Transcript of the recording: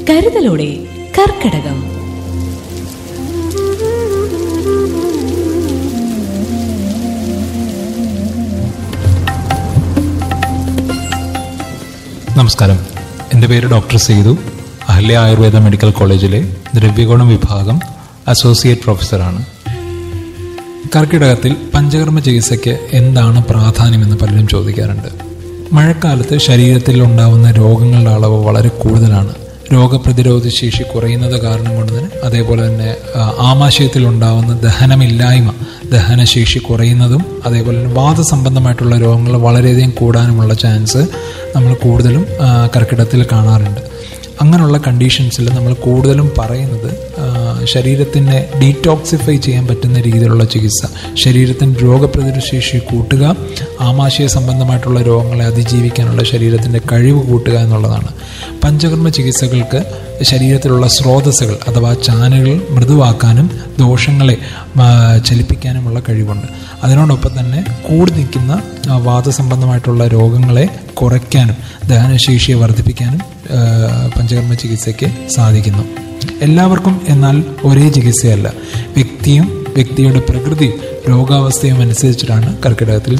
കരുതലോടെ കർക്കടകം നമസ്കാരം എൻ്റെ പേര് ഡോക്ടർ സേതു അഹല്യ ആയുർവേദ മെഡിക്കൽ കോളേജിലെ ദ്രവ്യഗുണം വിഭാഗം അസോസിയേറ്റ് പ്രൊഫസറാണ് കർക്കിടകത്തിൽ പഞ്ചകർമ്മ ചികിത്സയ്ക്ക് എന്താണ് പ്രാധാന്യമെന്ന് പലരും ചോദിക്കാറുണ്ട് മഴക്കാലത്ത് ശരീരത്തിൽ ഉണ്ടാവുന്ന രോഗങ്ങളുടെ അളവ് വളരെ കൂടുതലാണ് രോഗപ്രതിരോധ ശേഷി കുറയുന്നത് കാരണം കൊണ്ട് തന്നെ അതേപോലെ തന്നെ ആ, ആമാശയത്തിൽ ഉണ്ടാവുന്ന ദഹനമില്ലായ്മ ദഹനശേഷി കുറയുന്നതും അതേപോലെ തന്നെ വാദസംബന്ധമായിട്ടുള്ള രോഗങ്ങൾ വളരെയധികം കൂടാനുമുള്ള ചാൻസ് നമ്മൾ കൂടുതലും ആ, കർക്കിടകത്തിൽ കാണാറുണ്ട് അങ്ങനെയുള്ള കണ്ടീഷൻസിൽ നമ്മൾ കൂടുതലും പറയുന്നത് ആ, ശരീരത്തിനെ ഡീറ്റോക്സിഫൈ ചെയ്യാൻ പറ്റുന്ന രീതിയിലുള്ള ചികിത്സ ശരീരത്തിൻ്റെ രോഗപ്രതിരോധ ശേഷി കൂട്ടുക ആമാശയ സംബന്ധമായിട്ടുള്ള രോഗങ്ങളെ അതിജീവിക്കാനുള്ള ശരീരത്തിൻ്റെ കഴിവ് കൂട്ടുക എന്നുള്ളതാണ് പഞ്ചകർമ്മ ചികിത്സകൾക്ക് ശരീരത്തിലുള്ള സ്രോതസ്സുകൾ അഥവാ ചാനലുകൾ മൃദുവാക്കാനും ദോഷങ്ങളെ ആ, ചലിപ്പിക്കാനുമുള്ള കഴിവുണ്ട് അതിനോടൊപ്പം തന്നെ കൂടി നിൽക്കുന്ന ആ, വാദസംബന്ധമായിട്ടുള്ള രോഗങ്ങളെ കുറയ്ക്കാനും ദഹനശേഷിയെ വർദ്ധിപ്പിക്കാനും ആ, പഞ്ചകർമ്മ ചികിത്സയ്ക്ക് സാധിക്കുന്നു എല്ലാവർക്കും എന്നാൽ ഒരേ ചികിത്സയല്ല വ്യക്തിയും വ്യക്തിയുടെ പ്രകൃതിയും രോഗാവസ്ഥയും അനുസരിച്ചിട്ടാണ് കർക്കിടകത്തിൽ